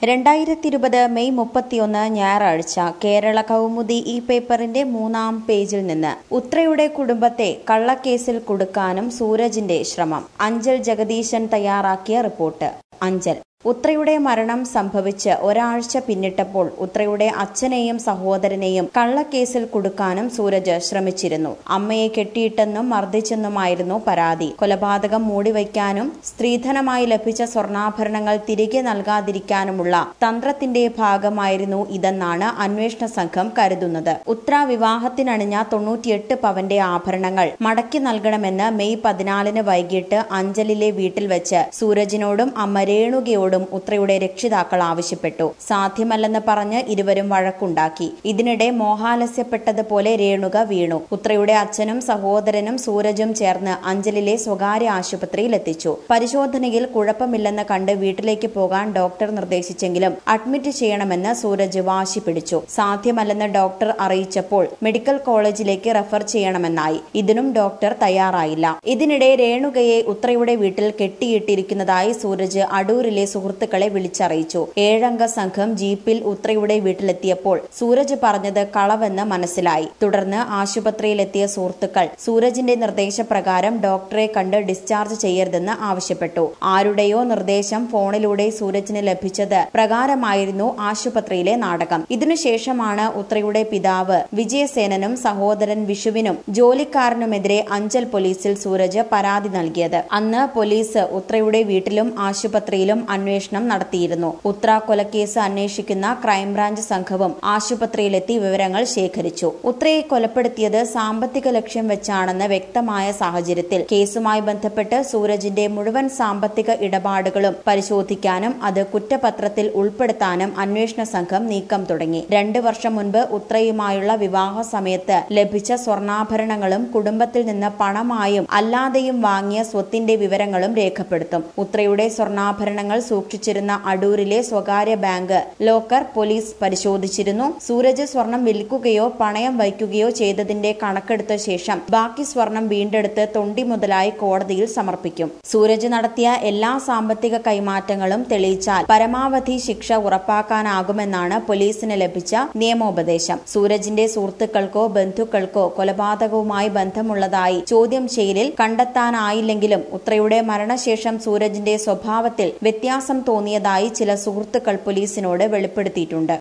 രണ്ടായിരത്തി ഇരുപത് മെയ് മുപ്പത്തിയൊന്ന് ഞായറാഴ്ച കേരള കൗമുദി ഈ പേപ്പറിന്റെ മൂന്നാം പേജിൽ നിന്ന് ഉത്രയുടെ കുടുംബത്തെ കള്ളക്കേസിൽ കുടുക്കാനും സൂരജിന്റെ ശ്രമം അഞ്ചൽ ജഗദീശൻ തയ്യാറാക്കിയ റിപ്പോർട്ട് അഞ്ചൽ ഉത്രയുടെ മരണം സംഭവിച്ച് ഒരാഴ്ച പിന്നിട്ടപ്പോൾ ഉത്രയുടെ അച്ഛനെയും സഹോദരനെയും കള്ളക്കേസിൽ കുടുക്കാനും സൂരജ് ശ്രമിച്ചിരുന്നു അമ്മയെ കെട്ടിയിട്ടെന്നും മർദ്ദിച്ചെന്നുമായിരുന്നു പരാതി കൊലപാതകം മൂടിവയ്ക്കാനും സ്ത്രീധനമായി ലഭിച്ച സ്വർണ്ണാഭരണങ്ങൾ തിരികെ നൽകാതിരിക്കാനുമുള്ള തന്ത്രത്തിന്റെ ഭാഗമായിരുന്നു ഇതെന്നാണ് അന്വേഷണ സംഘം കരുതുന്നത് ഉത്ര വിവാഹത്തിനണിഞ്ഞ തൊണ്ണൂറ്റിയെട്ട് പവന്റെ ആഭരണങ്ങൾ മടക്കി നൽകണമെന്ന് മെയ് പതിനാലിന് വൈകിട്ട് അഞ്ചലിലെ വീട്ടിൽ വെച്ച് സൂരജിനോടും അമ്മ രേണുകയോടും ഉത്രയുടെ രക്ഷിതാക്കൾ ആവശ്യപ്പെട്ടു സാധ്യമല്ലെന്ന് പറഞ്ഞ് ഇരുവരും വഴക്കുണ്ടാക്കി ഇതിനിടെ മോഹാലസ്യപ്പെട്ടതുപോലെ രേണുക വീണു ഉത്രയുടെ അച്ഛനും സഹോദരനും സൂരജും ചേർന്ന് അഞ്ചലിലെ സ്വകാര്യ ആശുപത്രിയിൽ എത്തിച്ചു പരിശോധനയിൽ കുഴപ്പമില്ലെന്ന് കണ്ട് വീട്ടിലേക്ക് പോകാൻ ഡോക്ടർ നിർദ്ദേശിച്ചെങ്കിലും അഡ്മിറ്റ് ചെയ്യണമെന്ന് സൂരജ് വാശി പിടിച്ചു സാധ്യമല്ലെന്ന് ഡോക്ടർ അറിയിച്ചപ്പോൾ മെഡിക്കൽ കോളേജിലേക്ക് റെഫർ ചെയ്യണമെന്നായി ഇതിനും ഡോക്ടർ തയ്യാറായില്ല ഇതിനിടെ രേണുകയെ ഉത്രയുടെ വീട്ടിൽ കെട്ടിയിട്ടിരിക്കുന്നതായി സൂരജ് അടൂരിലെ സുഹൃത്തുക്കളെ വിളിച്ചറിയിച്ചു ഏഴംഗ സംഘം ജീപ്പിൽ ഉത്രയുടെ വീട്ടിലെത്തിയപ്പോൾ സൂരജ് പറഞ്ഞത് കളവെന്ന് മനസ്സിലായി തുടർന്ന് ആശുപത്രിയിലെത്തിയ സുഹൃത്തുക്കൾ സൂരജിന്റെ നിർദ്ദേശപ്രകാരം ഡോക്ടറെ കണ്ട് ഡിസ്ചാർജ് ചെയ്യരുതെന്ന് ആവശ്യപ്പെട്ടു ആരുടെയോ നിർദ്ദേശം ഫോണിലൂടെ സൂരജിന് ലഭിച്ചത് പ്രകാരമായിരുന്നു ആശുപത്രിയിലെ നാടകം ഇതിനുശേഷമാണ് ഉത്രയുടെ പിതാവ് വിജയസേനനും സഹോദരൻ വിഷുവിനും ജോലിക്കാരനുമെതിരെ അഞ്ചൽ പോലീസിൽ സൂരജ് പരാതി നൽകിയത് അന്ന് പോലീസ് ഉത്രയുടെ വീട്ടിലും ആശുപത്രിയിലും അന്വേഷണം നടത്തിയിരുന്നു ഉത്ര കൊലക്കേസ് അന്വേഷിക്കുന്ന ക്രൈംബ്രാഞ്ച് സംഘവും ആശുപത്രിയിലെത്തി വിവരങ്ങൾ ശേഖരിച്ചു ഉത്രയെ കൊലപ്പെടുത്തിയത് സാമ്പത്തിക ലക്ഷ്യം വെച്ചാണെന്ന് വ്യക്തമായ സാഹചര്യത്തിൽ കേസുമായി ബന്ധപ്പെട്ട് സൂരജിന്റെ മുഴുവൻ സാമ്പത്തിക ഇടപാടുകളും പരിശോധിക്കാനും അത് കുറ്റപത്രത്തിൽ ഉൾപ്പെടുത്താനും അന്വേഷണ സംഘം നീക്കം തുടങ്ങി രണ്ടു വർഷം മുൻപ് ഉത്രയുമായുള്ള വിവാഹ സമയത്ത് ലഭിച്ച സ്വർണ്ണാഭരണങ്ങളും കുടുംബത്തിൽ നിന്ന് പണമായും അല്ലാതെയും വാങ്ങിയ സ്വത്തിന്റെ വിവരങ്ങളും രേഖപ്പെടുത്തും ഉത്രയുടെ സ്വർണ്ണാഭരണങ്ങൾ സൂക്ഷിച്ചിരുന്ന അടൂരിലെ സ്വകാര്യ ബാങ്ക് ലോക്കർ പോലീസ് പരിശോധിച്ചിരുന്നു സൂരജ് സ്വർണം വിൽക്കുകയോ പണയം വയ്ക്കുകയോ ചെയ്തതിന്റെ കണക്കെടുത്ത ശേഷം ബാക്കി സ്വർണം വീണ്ടെടുത്ത് തൊണ്ടി മുതലായി കോടതിയിൽ സമർപ്പിക്കും സൂരജ് നടത്തിയ എല്ലാ സാമ്പത്തിക കൈമാറ്റങ്ങളും തെളിയിച്ചാൽ പരമാവധി ശിക്ഷ ഉറപ്പാക്കാനാകുമെന്നാണ് പോലീസിന് ലഭിച്ച നിയമോപദേശം സൂരജിന്റെ സുഹൃത്തുക്കൾക്കോ ബന്ധുക്കൾക്കോ കൊലപാതകവുമായി ബന്ധമുള്ളതായി ചോദ്യം ചെയ്യലിൽ കണ്ടെത്താനായില്ലെങ്കിലും ഉത്രയുടെ മരണശേഷം സൂരജിന്റെ സ്വഭാവത്തിൽ വ്യത്യാസം തോന്നിയതായി ചില സുഹൃത്തുക്കൾ പോലീസിനോട് വെളിപ്പെടുത്തിയിട്ടുണ്ട്